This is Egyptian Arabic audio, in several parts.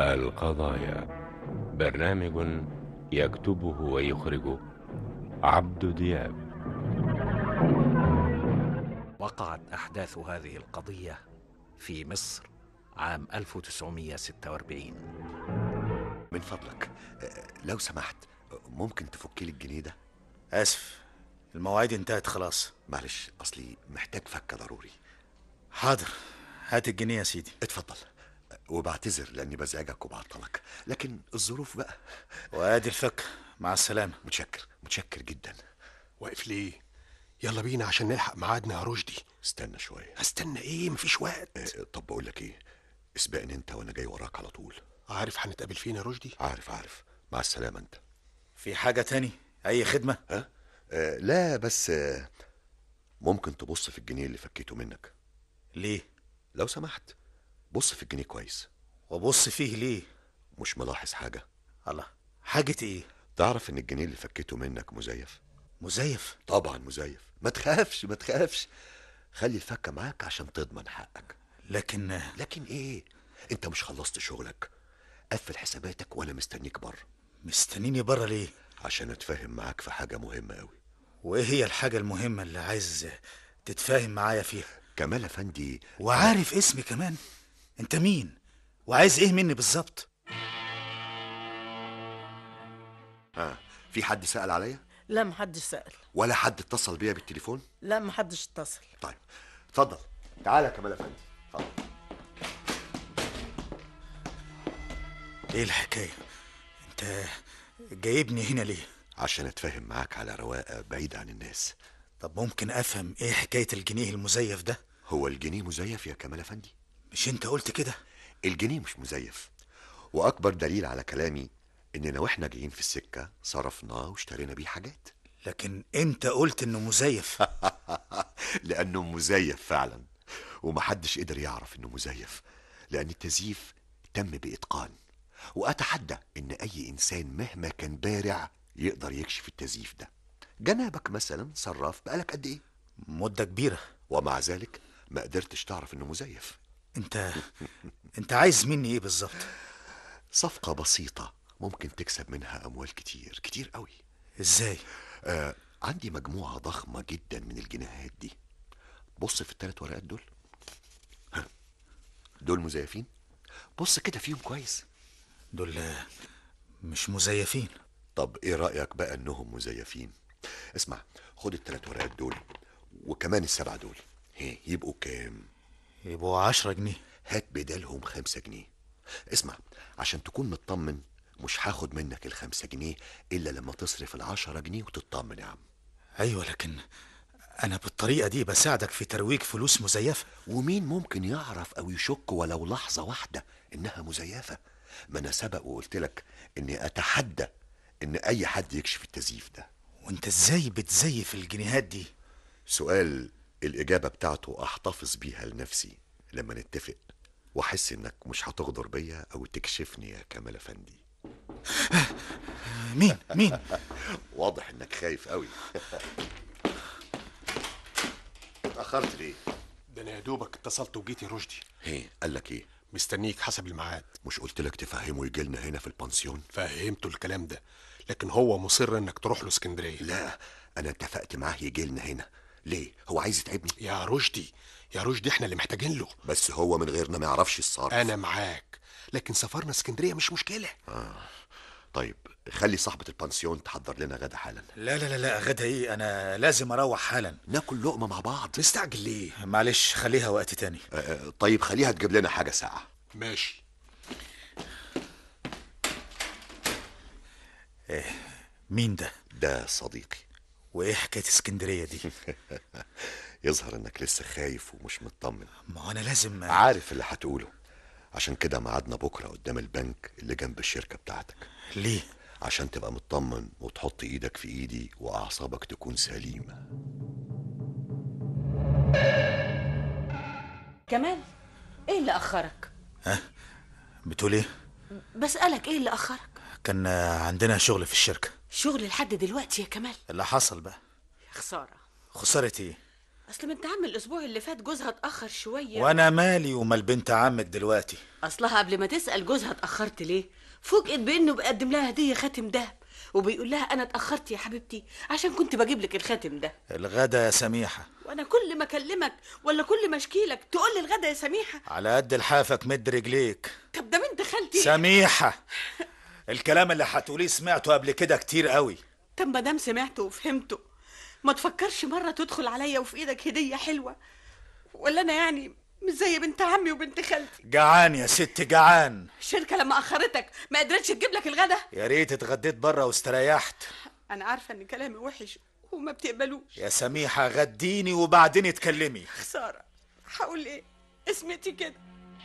القضايا برنامج يكتبه ويخرجه عبد دياب وقعت أحداث هذه القضية في مصر عام 1946 من فضلك آه، لو سمحت آه، ممكن تفك لي الجنيه ده اسف المواعيد انتهت خلاص معلش اصلي محتاج فكه ضروري حاضر هات الجنيه يا سيدي اتفضل آه، وبعتذر لاني بزعجك وبعطلك لكن الظروف بقى وادي الفك مع السلامه متشكر متشكر جدا واقف ليه يلا بينا عشان نلحق ميعادنا يا رشدي استنى شويه هستنى ايه مفيش وقت آه، طب بقول لك ايه اسبقني انت وانا جاي وراك على طول عارف هنتقابل فين يا رشدي عارف عارف مع السلامه انت في حاجه تاني اي خدمه ها آه لا بس آه ممكن تبص في الجنيه اللي فكيته منك ليه لو سمحت بص في الجنيه كويس وابص فيه ليه مش ملاحظ حاجه الله حاجه ايه تعرف ان الجنيه اللي فكيته منك مزيف مزيف طبعا مزيف ما تخافش ما تخافش خلي الفكه معاك عشان تضمن حقك لكن لكن ايه انت مش خلصت شغلك قفل حساباتك وانا مستنيك بره مستنيني بره ليه عشان اتفاهم معاك في حاجه مهمه قوي وايه هي الحاجه المهمه اللي عايز تتفاهم معايا فيها كمال افندي وعارف اسمي كمان انت مين وعايز ايه مني بالظبط ها في حد سأل عليا لا محدش سأل ولا حد اتصل بيا بالتليفون لا محدش اتصل طيب اتفضل تعالى يا كمال افندي اتفضل ايه الحكايه انت جايبني هنا ليه عشان اتفاهم معاك على رواقه بعيد عن الناس طب ممكن افهم ايه حكايه الجنيه المزيف ده هو الجنيه مزيف يا كمال افندي مش انت قلت كده الجنيه مش مزيف واكبر دليل على كلامي اننا واحنا جايين في السكه صرفناه واشترينا بيه حاجات لكن انت قلت انه مزيف لانه مزيف فعلا ومحدش قدر يعرف انه مزيف لان التزييف تم باتقان واتحدى ان اي انسان مهما كان بارع يقدر يكشف التزييف ده جنابك مثلا صراف بقالك قد ايه مده كبيره ومع ذلك ما قدرتش تعرف انه مزيف انت انت عايز مني ايه بالظبط صفقه بسيطه ممكن تكسب منها اموال كتير كتير قوي ازاي آه عندي مجموعه ضخمه جدا من الجنيهات دي بص في الثلاث ورقات دول ها دول مزيفين بص كده فيهم كويس دول مش مزيفين طب ايه رأيك بقى انهم مزيفين اسمع خد الثلاث ورقات دول وكمان السبعة دول هي يبقوا كام يبقوا عشرة جنيه هات بدالهم خمسة جنيه اسمع عشان تكون مطمن مش هاخد منك الخمسة جنيه إلا لما تصرف العشرة جنيه وتطمن يا عم ايوه لكن انا بالطريقه دي بساعدك في ترويج فلوس مزيفه ومين ممكن يعرف أو يشك ولو لحظة واحدة إنها مزيفة ما أنا سبق وقلت لك إني أتحدى إن أي حد يكشف التزييف ده وانت ازاي بتزيف الجنيهات دي سؤال الإجابة بتاعته أحتفظ بيها لنفسي لما نتفق وأحس إنك مش هتغدر بيا أو تكشفني يا كمال أفندي مين مين واضح إنك خايف قوي اتأخرت ليه؟ ده انا يا دوبك اتصلت وجيت يا رشدي هي قال لك إيه؟ مستنيك حسب الميعاد مش قلت لك تفهمه يجي لنا هنا في البنسيون؟ فهمته الكلام ده لكن هو مصر انك تروح له اسكندريه لا أنا اتفقت معاه يجي لنا هنا ليه؟ هو عايز يتعبني؟ يا رشدي يا رشدي احنا اللي محتاجين له بس هو من غيرنا ما يعرفش الصرف انا معاك لكن سفرنا اسكندريه مش مشكله طيب خلي صاحبة البنسيون تحضر لنا غدا حالا لا لا لا لا غدا ايه انا لازم اروح حالا ناكل لقمة مع بعض مستعجل ليه معلش خليها وقت تاني آه، آه، طيب خليها تجيب لنا حاجة ساعة ماشي مين ده ده صديقي وايه حكايه اسكندريه دي يظهر انك لسه خايف ومش مطمن ما هو انا لازم عارف اللي هتقوله عشان كده ميعادنا بكره قدام البنك اللي جنب الشركه بتاعتك ليه عشان تبقى مطمن وتحط ايدك في ايدي واعصابك تكون سليمه كمال ايه اللي اخرك بتقول ايه بسألك ايه اللي اخرك كان عندنا شغل في الشركه شغل لحد دلوقتي يا كمال اللي حصل بقى يا خسارة خساره ايه اصل بنت عم الاسبوع اللي فات جوزها اتاخر شويه وانا مالي ومال بنت عمك دلوقتي اصلها قبل ما تسال جوزها اتاخرت ليه فوجئت بانه بيقدم لها هديه خاتم دهب وبيقول لها انا اتاخرت يا حبيبتي عشان كنت بجيب لك الخاتم ده الغدا يا سميحة وانا كل ما اكلمك ولا كل ما اشكيلك تقول لي الغدا يا سميحه على قد لحافك مد رجليك طب ده بنت خالتي سميحة الكلام اللي هتقوليه سمعته قبل كده كتير قوي طب ما دام سمعته وفهمته ما تفكرش مره تدخل عليا وفي ايدك هديه حلوه ولا انا يعني مش زي بنت عمي وبنت خالتي جعان يا ست جعان الشركه لما اخرتك ما قدرتش تجيب لك الغدا يا ريت اتغديت بره واستريحت انا عارفه ان كلامي وحش وما بتقبلوش يا سميحة غديني وبعدين اتكلمي خساره هقول ايه اسمتي كده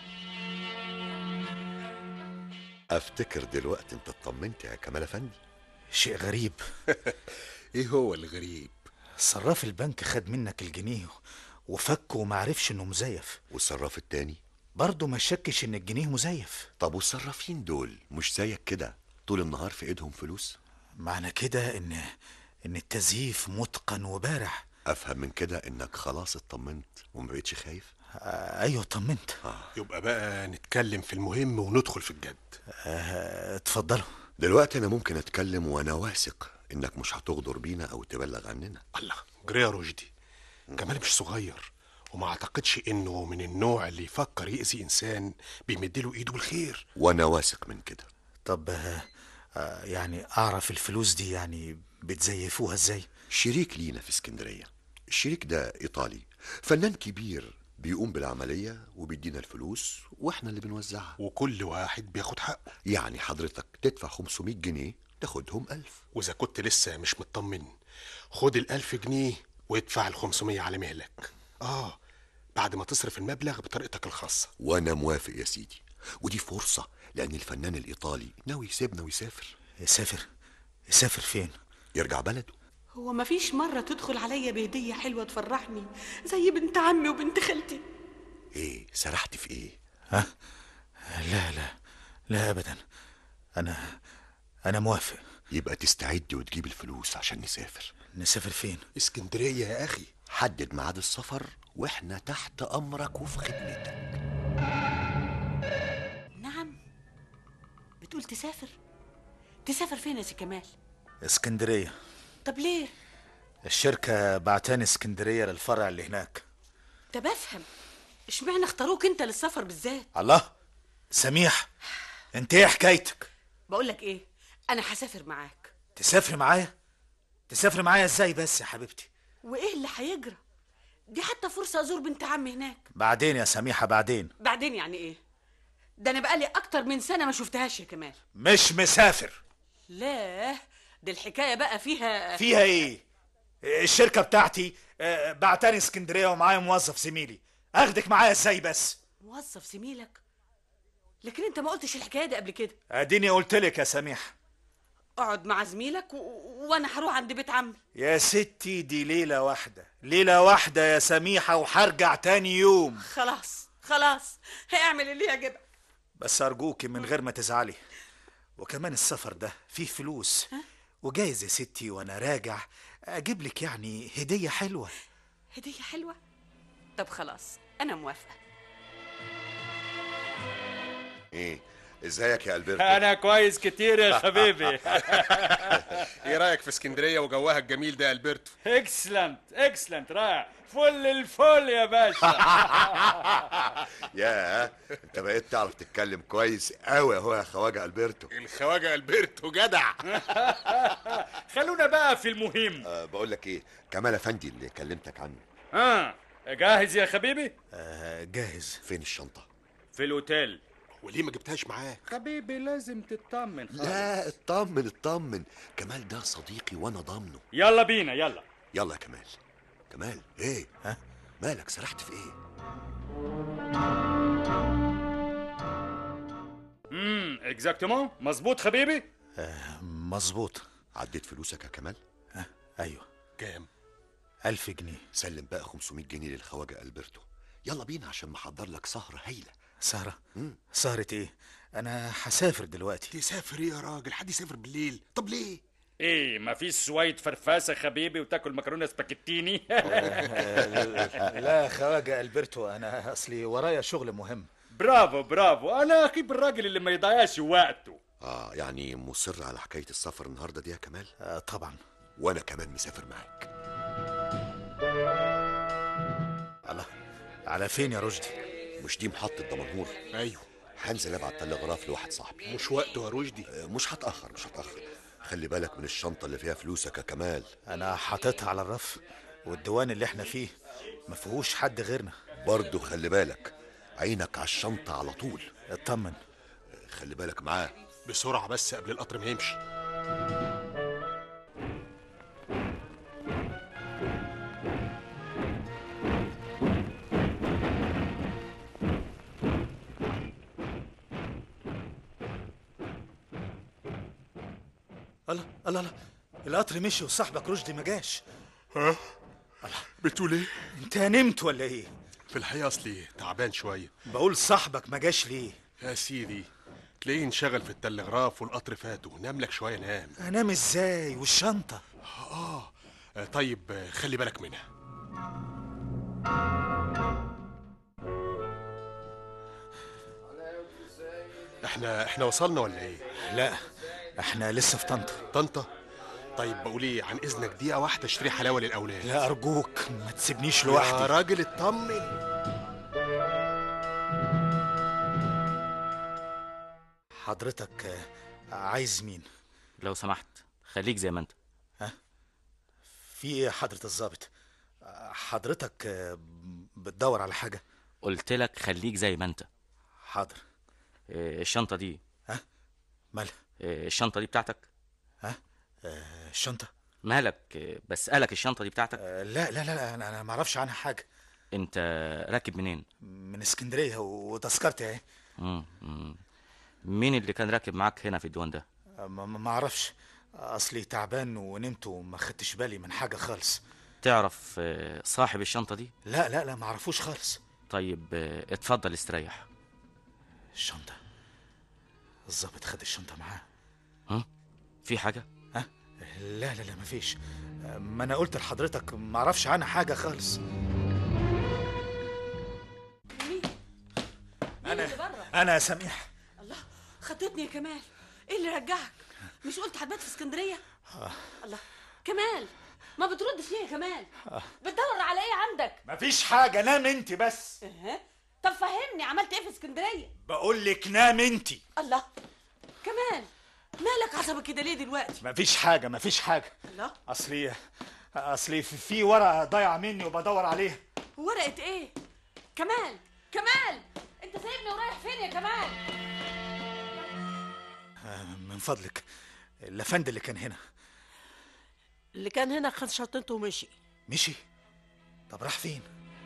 افتكر دلوقتي انت اطمنت يا كمال افندي شيء غريب ايه هو الغريب صراف البنك خد منك الجنيه وفك ومعرفش انه مزيف والصراف التاني برضه ما شكش ان الجنيه مزيف طب والصرافين دول مش زيك كده طول النهار في ايدهم فلوس معنى كده ان ان التزييف متقن وبارع افهم من كده انك خلاص اطمنت وما بقتش خايف آه ايوه طمنت يبقى بقى نتكلم في المهم وندخل في الجد آه اتفضلوا دلوقتي انا ممكن اتكلم وانا واثق انك مش هتغدر بينا او تبلغ عننا الله جري يا رشدي كمال مش صغير وما اعتقدش انه من النوع اللي يفكر يأذي انسان بيمدله ايده بالخير وانا واثق من كده طب آه آه يعني اعرف الفلوس دي يعني بتزيفوها ازاي شريك لينا في اسكندريه الشريك ده ايطالي فنان كبير بيقوم بالعمليه وبيدينا الفلوس واحنا اللي بنوزعها وكل واحد بياخد حقه يعني حضرتك تدفع 500 جنيه تاخدهم ألف واذا كنت لسه مش مطمن خد الألف جنيه وادفع الخمسمية على مهلك اه بعد ما تصرف المبلغ بطريقتك الخاصة وانا موافق يا سيدي ودي فرصه لان الفنان الايطالي ناوي يسيبنا ويسافر يسافر يسافر فين يرجع بلده هو مفيش مرة تدخل عليا بهدية حلوة تفرحني زي بنت عمي وبنت خالتي ايه سرحت في ايه ها لا لا لا ابدا انا انا موافق يبقى تستعد وتجيب الفلوس عشان نسافر نسافر فين اسكندرية يا أخي حدد ميعاد السفر واحنا تحت امرك وفي خدمتك نعم بتقول تسافر تسافر فين يا سي كمال اسكندريه طب ليه الشركه بعتاني اسكندريه للفرع اللي هناك طب افهم اشمعنى اختاروك انت للسفر بالذات الله سميح انت ايه حكايتك بقول لك ايه انا هسافر معاك تسافري معايا تسافري معايا ازاي بس يا حبيبتي وايه اللي هيجرى دي حتى فرصة ازور بنت عمي هناك بعدين يا سميحه بعدين بعدين يعني ايه ده انا بقالي اكتر من سنة ما شفتهاش يا كمال مش مسافر لا دي الحكاية بقى فيها فيها ايه الشركه بتاعتي آه، بعتاني اسكندريه ومعايا موظف زميلي اخدك معايا ازاي بس موظف زميلك لكن انت ما قلتش الحكاية دي قبل كده اديني قلت لك يا سميحه اقعد مع زميلك و... وانا هروح عند بيت عمي يا ستي دي ليله واحده ليله واحده يا سميحه وهرجع تاني يوم خلاص خلاص هيعمل اللي يعجبك بس أرجوكي من غير ما تزعلي وكمان السفر ده فيه فلوس وجايز يا ستي وأنا راجع أجيب لك يعني هدية حلوة هدية حلوة طب خلاص انا موافقة ايه ازيك يا البرتو انا كويس كتير يا حبيبي ايه رأيك في اسكندرية وجوها الجميل ده يا البرتو اكسلنت اكسلنت رائع فل الفل يا باشا يا انت بقيت تعرف تتكلم كويس قوي اهو يا خواجه البرتو الخواجة البرتو جدع خلونا بقى في المهم أه بقول لك ايه كمال افندي اللي كلمتك عنه ها جاهز يا حبيبي آه جاهز فين الشنطه في الاوتيل وليه ما جبتهاش معاك حبيبي لازم تطمن لا اطمن اطمن كمال ده صديقي وانا ضامنه يلا بينا يلا يلا يا كمال كمال ايه ها؟ مالك سرحت في ايه امم اكزاكتومون مظبوط حبيبي آه مظبوط عديت فلوسك يا كمال آه أيوه كام ألف جنيه سلم بقى 500 جنيه للخواجه البرتو يلا بينا عشان محضر لك سهره هايله سهرة سهرة إيه أنا هسافر دلوقتي تسافر ايه يا راجل حد يسافر بالليل طب ليه ايه ما فيش شويه فرفاسه حبيبي وتاكل مكرونه سباكيتيني لا خواجه البرتو انا اصلي ورايا شغل مهم برافو برافو انا احب الراجل اللي ما يضيعش وقته اه يعني مصر على حكايه السفر النهارده دي يا كمال آه طبعا وانا كمان مسافر معاك الله على فين يا رشدي مش دي محطه دمنهور ايوه هنزل ابعت تلغراف لواحد صاحبي مش وقته يا رشدي آه، مش هتاخر مش هتاخر خلي بالك من الشنطه اللي فيها فلوسك يا كمال انا حاططها على الرف والديوان اللي احنا فيه ما فيهوش حد غيرنا برضه خلي بالك عينك على الشنطه على طول اطمن خلي بالك معاه بسرعه بس قبل القطر ما يمشي الله الله الله القطر مشي وصاحبك رشدي ما جاش بتقول ايه انت نمت ولا ايه في الحقيقه اصلي تعبان شويه بقول صاحبك ما جاش ليه يا سيدي تلاقيه انشغل في التلغراف والقطر فاته نام لك شويه نام انام ازاي والشنطه اه آه، طيب آه، خلي بالك منها احنا احنا وصلنا ولا ايه لا احنا لسه في طنطا طنطا طيب بقول ايه عن اذنك دقيقه واحده اشتري حلاوه للاولاد لا ارجوك ما تسيبنيش يا لوحدي راجل اطمن حضرتك آه، عايز مين لو سمحت خليك زي ما انت في ايه يا حضرة الضابط آه، حضرتك آه، بتدور على حاجة قلت لك خليك زي ما انت حاضر إيه، الشنطه دي مالها إيه، الشنطه دي بتاعتك آه، الشنطة مالك إيه، بسالك الشنطه دي بتاعتك آه، لا لا لا انا أنا ما اعرفش عنها حاجة انت راكب منين من اسكندرية وتذكرتي اهي مم، مم. مين اللي كان راكب معاك هنا في الديوان ده آه، ما ما اعرفش اصلي تعبان ونمت وما خدتش بالي من حاجة خالص تعرف إيه، صاحب الشنطه دي لا لا لا ما اعرفوش خالص طيب إيه، اتفضل استريح الشنطة الضابط خد الشنطة معاه ها في حاجه لا لا لا مفيش آه، ما انا قلت لحضرتك ما اعرفش عنها حاجة خالص مين انا اللي بره انا سميح الله خطتني يا كمال ايه اللي رجعك مش قلت هتبات في اسكندريه الله كمال ما بتردش ليه يا كمال بتدور على ايه عندك مفيش حاجة نام انت بس اه طب فهمني عملت ايه في اسكندريه بقول لك نام انت الله كمال مالك عصبك كده ليه دلوقتي مفيش حاجة مفيش حاجة الله اصلي اصلي في في ورقة ضايعة مني وبدور عليها ورقه ايه كمال كمال انت سايبني ورايح فين يا كمال آه، من فضلك الافندي اللي كان هنا اللي كان هنا خد شنطته ومشي مشي طب راح فين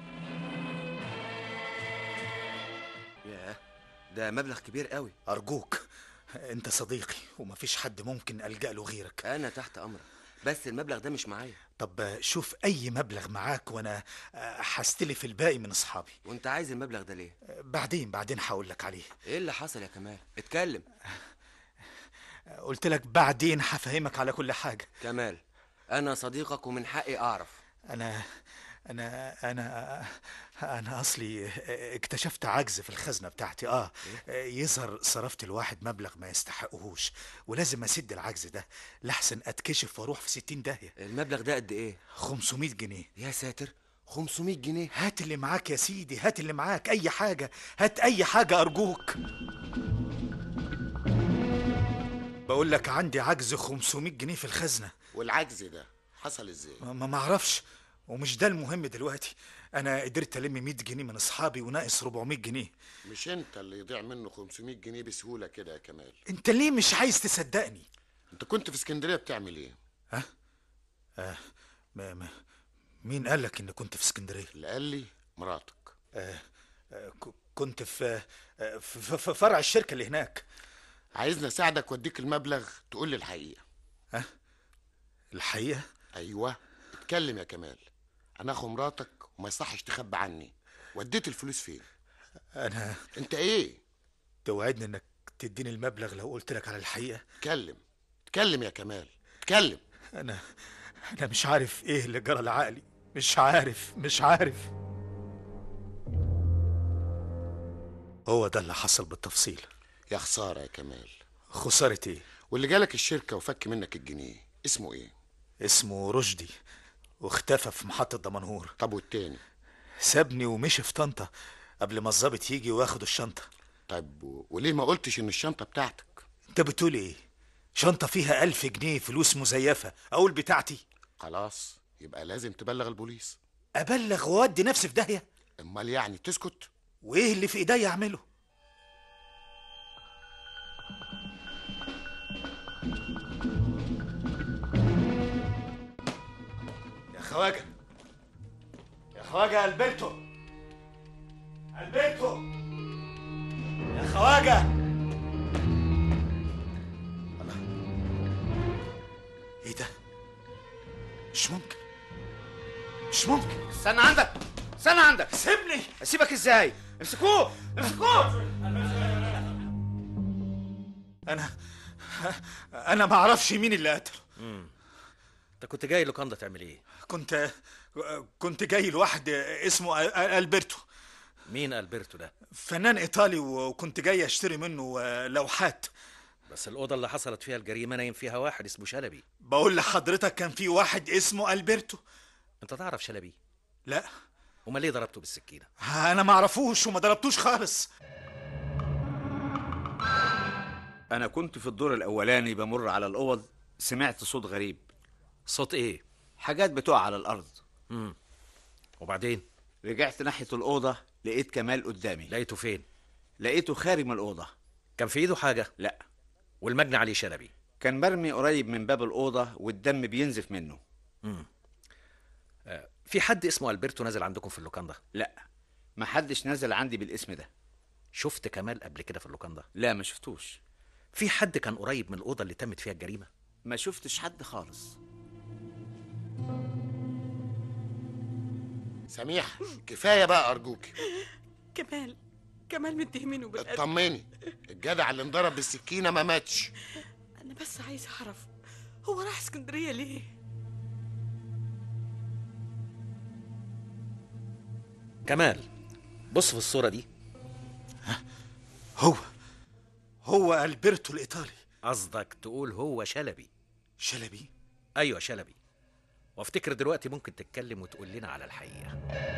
ياه ده مبلغ كبير قوي ارجوك انت صديقي ومفيش حد ممكن الجا له غيرك انا تحت امرك بس المبلغ ده مش معايا طب شوف اي مبلغ معاك وانا آه، هستلف الباقي من اصحابي وانت عايز المبلغ ده ليه آه، بعدين بعدين هقول لك عليه ايه اللي حصل يا كمال اتكلم آه، قلت لك بعدين هفهمك على كل حاجة كمال انا صديقك ومن حقي اعرف انا انا انا انا اصلي اكتشفت عجز في الخزنه بتاعتي اه يظهر صرفت الواحد مبلغ ما يستحقهوش ولازم اسد العجز ده لحسن اتكشف واروح في ستين داهيه المبلغ ده قد ايه 500 جنيه يا ساتر 500 جنيه هات اللي معاك يا سيدي هات اللي معاك اي حاجه هات اي حاجه ارجوك بقول لك عندي عجز 500 جنيه في الخزنه والعجز ده حصل ازاي ما ما اعرفش ومش ده المهم دلوقتي انا قدرت الم 100 جنيه من اصحابي وناقص 400 جنيه مش انت اللي يضيع منه 500 جنيه بسهوله كده يا كمال انت ليه مش عايز تصدقني انت كنت في اسكندريه بتعمل ايه آه ما ما مين قال لك ان كنت في اسكندريه اللي قال لي مراتك آه آه ك- كنت في آه في, في, في فرع الشركه اللي هناك عايزني اساعدك واديك المبلغ تقول لي الحقيقه الحقيقه ايوه اتكلم يا كمال انا اخو مراتك وما يصحش تخبي عني وديت الفلوس فين انا انت ايه توعدني انك تديني المبلغ لو قلت لك على الحقيقه اتكلم اتكلم يا كمال اتكلم انا انا مش عارف ايه اللي جرى لعقلي مش عارف مش عارف هو ده اللي حصل بالتفصيل يا خساره يا كمال خسارة ايه واللي جالك الشركه وفك منك الجنيه اسمه ايه اسمه رشدي واختفى في محطة دمنهور طب والتاني سابني ومشي في طنطا قبل ما الظابط يجي وياخد الشنطة طيب و- وليه ما قلتش ان الشنطه بتاعتك انت بتقول ايه شنطة فيها ألف جنيه فلوس مزيفة أقول بتاعتي خلاص يبقى لازم تبلغ البوليس أبلغ وأودي نفسي في داهية امال يعني تسكت وإيه اللي في إيديا أعمله يا خواجة يا خواجة ألبرتو ألبرتو يا خواجة الله إيه ده مش ممكن مش ممكن استنى عندك استنى عندك سيبني اسيبك ازاي امسكوه امسكوه أنا أنا ما أعرفش مين اللي قتله انت كنت جاي لوكاندا تعمل ايه كنت كنت جاي لواحد اسمه ألبرتو مين البرتو ده فنان ايطالي وكنت جاي اشتري منه لوحات بس الاوضه اللي حصلت فيها الجريمه نايم فيها واحد اسمه شلبي بقول لحضرتك كان في واحد اسمه ألبرتو انت تعرف شلبي لا امال ليه ضربته بالسكينه انا ما اعرفوش وما ضربتوش خالص انا كنت في الدور الاولاني بمر على الاوض سمعت صوت غريب صوت ايه حاجات بتقع على الارض امم وبعدين رجعت ناحيه الاوضه لقيت كمال قدامي لقيته فين لقيته خارج من الاوضه كان في ايده حاجه لا والمجني عليه شلبي كان مرمي قريب من باب الاوضه والدم بينزف منه امم آه في حد اسمه البرتو نازل عندكم في اللوكاندا لا محدش نزل عندي بالاسم ده شفت كمال قبل كده في اللوكاندا لا ما شفتوش في حد كان قريب من الاوضه اللي تمت فيها الجريمه ما شفتش حد خالص سميح كفايه بقى ارجوك كمال كمال متهمينه بالقتل اطمني الجدع اللي انضرب بالسكينه ما ماتش انا بس عايز اعرف هو راح اسكندريه ليه كمال بص في الصوره دي هو هو ألبرتو الإيطالي قصدك تقول هو شلبي شلبي ايوه شلبي وافتكر دلوقتي ممكن تتكلم وتقول لنا على الحقيقه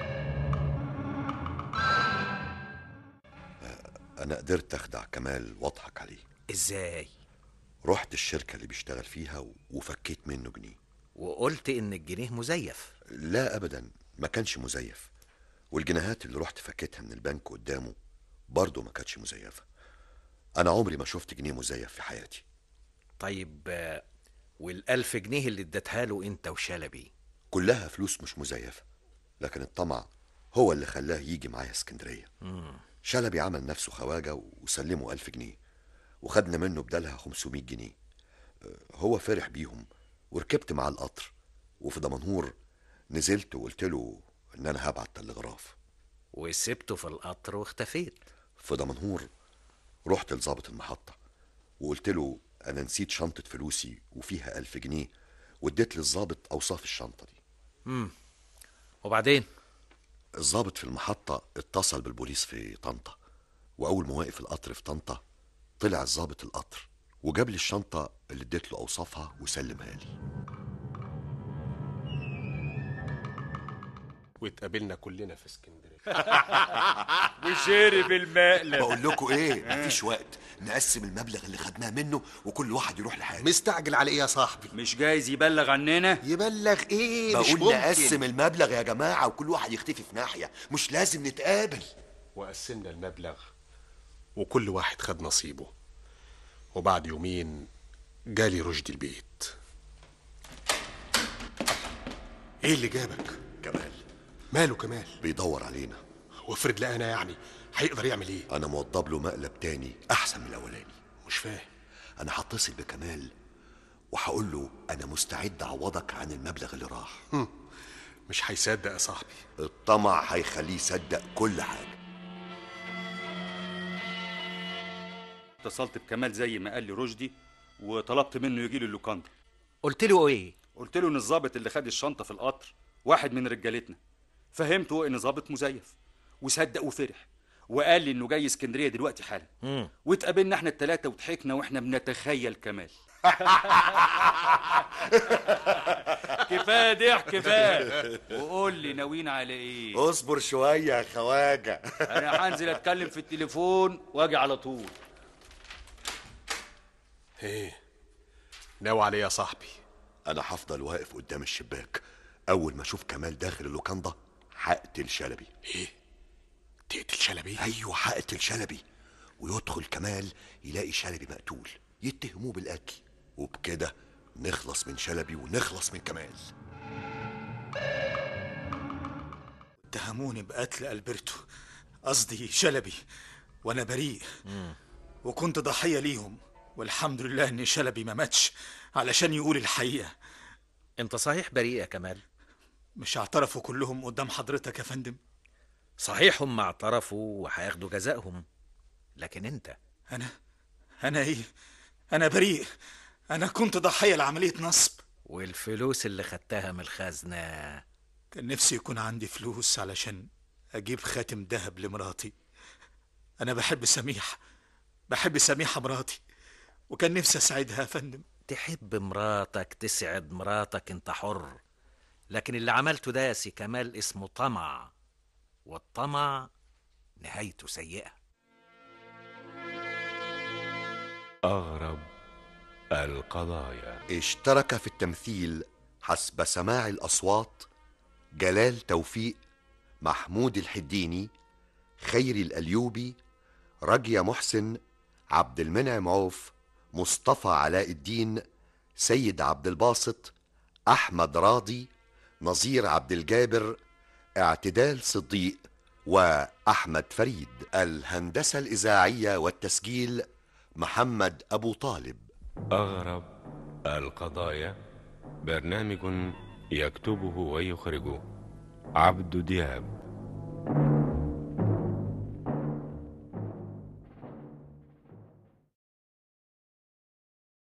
أنا قدرت أخدع كمال وأضحك عليه ازاي رحت الشركة اللي بيشتغل فيها و- وفكيت منه جنيه وقلت ان الجنيه مزيف لا أبدا ما كانش مزيف والجنيهات اللي رحت فكيتها من البنك قدامه برضه ما كانتش مزيفة أنا عمري ما شفت جنيه مزيف في حياتي طيب آه، والألف جنيه اللي اديتها له انت وشلبي كلها فلوس مش مزيفة لكن الطمع هو اللي خلاه يجي معايا اسكندرية مم. شلبي عمل نفسه خواجة وسلمه ألف جنيه وخدنا منه بدالها 500 جنيه أه، هو فرح بيهم وركبت مع القطر وفي دمنهور نزلت وقلت له إن أنا هبعت تلغراف وسبته في القطر واختفيت في دمنهور رحت لظابط المحطة وقلت له أنا نسيت شنطة فلوسي وفيها ألف جنيه واديت للظابط أوصاف الشنطة دي امم وبعدين الظابط في المحطة اتصل بالبوليس في طنطا وأول ما وقف القطر في طنطا طلع الظابط القطر وجاب لي الشنطة اللي اديت له أوصافها وسلمها لي واتقابلنا كلنا في اسكندريه وشرب المقلب بقول لكم ايه مفيش وقت نقسم المبلغ اللي خدناه منه وكل واحد يروح لحاله مستعجل على ايه يا صاحبي مش جايز يبلغ عننا يبلغ ايه مش بقول ممكن نقسم المبلغ يا جماعة وكل واحد يختفي في ناحية مش لازم نتقابل وقسمنا المبلغ وكل واحد خد نصيبه وبعد يومين جالي رشدي البيت ايه اللي جابك كمال ماله كمال بيدور علينا وافرض لقانا يعني هيقدر يعمل ايه انا موضب له مقلب تاني احسن من الاولاني مش فاهم انا هتصل بكمال وهقول له انا مستعد اعوضك عن المبلغ اللي راح هم. مش هيصدق يا صاحبي الطمع هيخليه يصدق كل حاجة اتصلت بكمال زي ما قال لي رشدي وطلبت منه يجي لي اللوكاندا قلت له ايه قلت له ان الظابط اللي خد الشنطه في القطر واحد من رجالتنا فهمته ان ظابط مزيف وصدق وفرح وقال لي انه جاي اسكندريه دلوقتي حالا مم. واتقابلنا احنا الثلاثه وضحكنا واحنا بنتخيل كمال كفايه ضحك بقى وقول لي ناويين على ايه اصبر شويه يا خواجه انا هنزل اتكلم في التليفون واجي على طول ايه ناوي عليه يا صاحبي انا هفضل واقف قدام الشباك اول ما اشوف كمال داخل اللوكاندا هقتل شلبي ايه تقتل شلبي ايوه هقتل شلبي ويدخل كمال يلاقي شلبي مقتول يتهموه بالقتل وبكده نخلص من شلبي ونخلص من كمال اتهموني بقتل ألبرتو قصدي شلبي وأنا بريء وكنت ضحية ليهم والحمد لله إن شلبي ما ماتش علشان يقول الحقيقة انت صحيح بريء يا كمال مش اعترفوا كلهم قدام حضرتك يا فندم صحيح هم اعترفوا وهياخدوا جزائهم لكن انت أنا أنا إيه أنا بريء أنا كنت ضحية لعملية نصب والفلوس اللي خدتها من الخزنة كان نفسي يكون عندي فلوس علشان أجيب خاتم ذهب لمراتي أنا بحب سميحة بحب سميحة مراتي وكان نفسي أساعدها يا فندم تحب مراتك تسعد مراتك انت حر لكن اللي عملته ده يا سي كمال اسمه طمع والطمع نهايته سيئة أغرب القضايا اشترك في التمثيل حسب سماع الأصوات جلال توفيق محمود الحديني خيري الأليوبي رجية محسن عبد المنعم عوف مصطفى علاء الدين سيد عبد الباسط أحمد راضي نظير عبد الجابر اعتدال صديق وأحمد فريد الهندسة الإذاعية والتسجيل محمد أبو طالب أغرب القضايا برنامج يكتبه ويخرجه عبد دياب